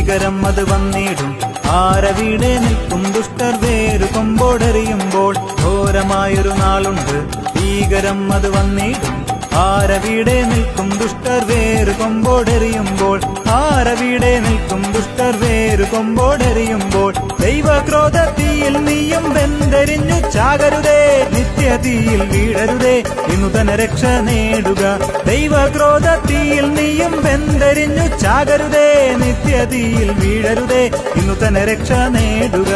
ഭീകരം അത് വന്നിടും ആരവിടെ നിൽക്കും ദുഷ്ടർ വേരു കൊമ്പോടെറിയുമ്പോൾ ഘോരമായൊരു നാളുണ്ട് ഭീകരം അത് വന്നിടും ആരവിടെ നിൽക്കും ദുഷ്ടർ വേരു കൊമ്പോടെറിയുമ്പോൾ ആരവിടെ നിൽക്കും ദുഷ്ടർ വേരു കൊമ്പോടെറിയുമ്പോൾ ദൈവക്രോധത്തിയിൽ നീയും വെന്തരിഞ്ഞു ചാകരുതേ നിത്യതീയിൽ വീഴരുതേ വിനുതന രക്ഷ നേടുക ദൈവക്രോധത്തിയിൽ നീയും വെന്തരിഞ്ഞു ചാകരുതേ നിത്യതീയിൽ വീഴരുതേ വിനുതന രക്ഷ നേടുക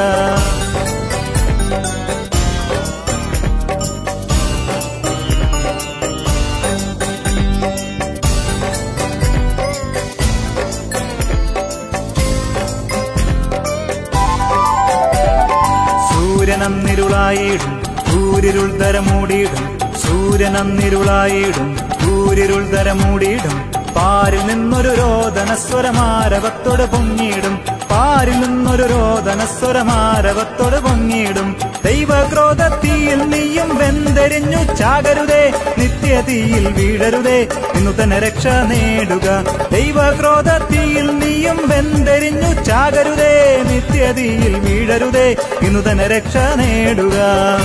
സൂര്യനന്നിരുളായിടും സൂര്യരുൾ തരമൂടിയിടും സൂര്യനന്നിരുളായിടും സൂര്യരുൾ തരമൂടിയിടും പാരിൽ നിന്നൊരു രോദനസ്വരമാരവത്തോട് പൊങ്ങിയിടും പാരിൽ നിന്നൊരു രോദനസ്വരമാരവത്തോട് പൊങ്ങിയിടും ദൈവക്രോധത്തിയിൽ നീയും വെന്തരിഞ്ഞു ചാകരുതേ നിത്യതീയിൽ വീഴരുതേ ഇന്നു തന്നെ രക്ഷ നേടുക ദൈവക്രോധത്തിയിൽ നീയും വെന്തരിഞ്ഞു ചാകരുതേ നിത്യതീയിൽ വീഴരുതേ ഇന്നു തന്നെ രക്ഷ നേടുക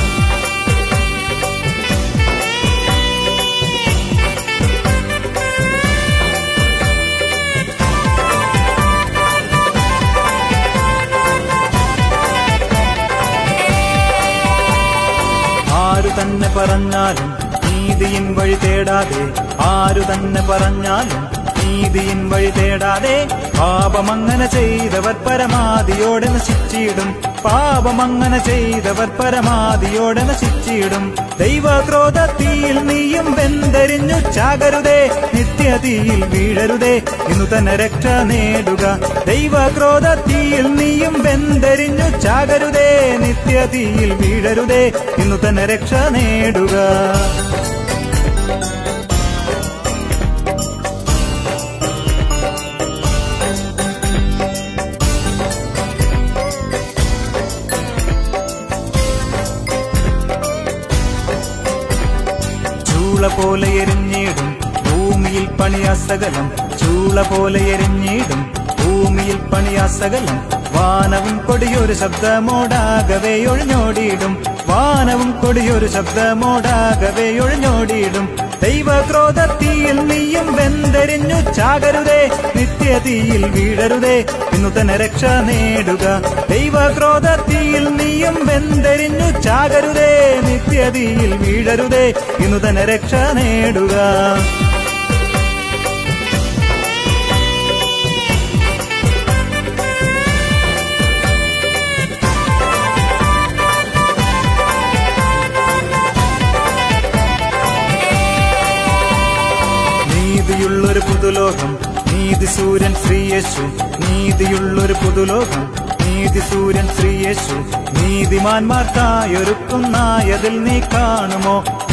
ആരു തന്നെ പറഞ്ഞാലും നീതിയിൻ വഴി തേടാതെ ആരു തന്നെ പറഞ്ഞാലും നീതിയിൻ വഴി തേടാതെ പാപമങ്ങനെ ചെയ്തവർ പരമാതിയോടെ നശിച്ചിടും പാപമങ്ങനെ ചെയ്തവർ പരമാതിയോടെ നശിച്ചിടും ദൈവക്രോധത്തിയിൽ നീയും വെന്തരിഞ്ഞു ചാകരുതേ നിത്യതീയിൽ വീഴരുതേ ഇന്നു തന്നെ രക്ഷ നേടുക ദൈവക്രോധത്തിയിൽ നീയും വെന്തരിഞ്ഞു ചാകരുതേ നിത്യതീയിൽ വീഴരുതേ ഇന്നു തന്നെ രക്ഷ നേടുക ചൂള പോലെ എരിഞ്ഞിടും ഭൂമിയിൽ പണിയാസകലം ചൂള പോലെ എരിഞ്ഞിടും ഭൂമിയിൽ പണിയാസകലം വാനവും കൊടിയൊരു ശബ്ദമോടാകവേ ഒഴിഞ്ഞോടിയിടും വാനവും കൊടിയൊരു ശബ്ദമോടാകവേ ഒഴിഞ്ഞോടിയിടും ദൈവക്രോധത്തിയിൽ നീയും വെന്തരിഞ്ഞു ചാകരുതേ നിത്യതീയിൽ വീഴരുതേ ഇന്നു തന്നെ രക്ഷ നേടുക ദൈവക്രോധത്തിയിൽ നീയും വെന്തരിഞ്ഞു ചാകരുതേ നിത്യതീയിൽ വീഴരുതേ ഇന്നു തന്നെ രക്ഷ നേടുക നീതിയുള്ളൊരു പുതുലോകം നീതി സൂര്യൻ ശ്രീയേശു നീതിയുള്ളൊരു പുതുലോകം നീതി സൂര്യൻ ശ്രീയേശു നീതിമാന്മാർക്കായൊരുക്കുന്നായതിൽ നീ കാണുമോ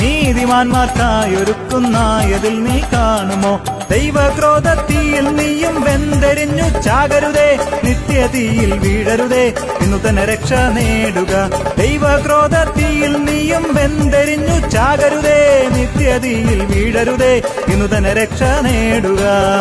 നീതിമാന്മാർക്കായൊരുക്കുന്നായതിൽ നീ കാണുമോ ദൈവക്രോധത്തിയിൽ നീയും വെന്തരിഞ്ഞു ചാകരുതേ നിത്യതീയിൽ വീഴരുതേ ഇന്നു തന്നെ രക്ഷ നേടുക ദൈവക്രോധത്തിയിൽ നീയും വെന്തരിഞ്ഞു ചാകരുതേ നിത്യതീയിൽ വീഴരുതേ ഇന്നു തന്നെ രക്ഷ നേടുക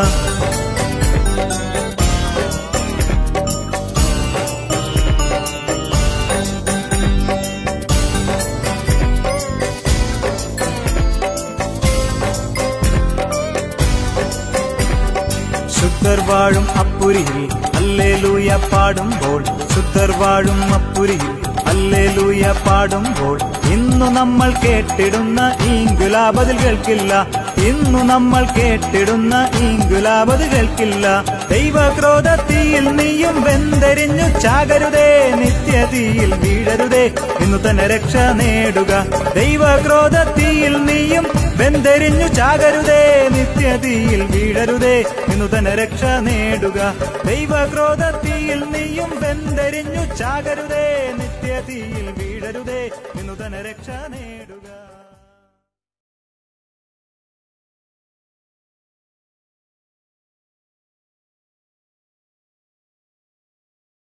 ശുദ്ധർ വാഴും അപ്പുരിയിൽ അല്ലേലൂയ പാടുമ്പോൾ ശുദ്ധർ വാഴും അപ്പുരിയിൽ അല്ലേലൂയ പാടുമ്പോൾ ഇന്നു നമ്മൾ കേട്ടിടുന്ന ഈങ്കുലാബതിൽ കേൾക്കില്ല ഇന്നു നമ്മൾ കേട്ടിടുന്ന ഈങ്കുലാബത് കേൾക്കില്ല ദൈവക്രോധത്തിയിൽ നീയും വെന്തരിഞ്ഞു ചാകരുതേ നിത്യതീയിൽ വീഴരുതേ ഇന്നു തന്നെ രക്ഷ നേടുക ദൈവക്രോധത്തിയിൽ നീയും വെന്തരിഞ്ഞു ചാകരുതേ നിത്യതീയിൽ വീഴരുതേ ഇന്നു തന്നെ രക്ഷ നേടുക ദൈവക്രോധത്തിയിൽ നീയും വെന്തരിഞ്ഞു ചാകരുതേ നിത്യതീയിൽ വീഴരുതേ ഇന്നു തന്നെ രക്ഷ നേടുക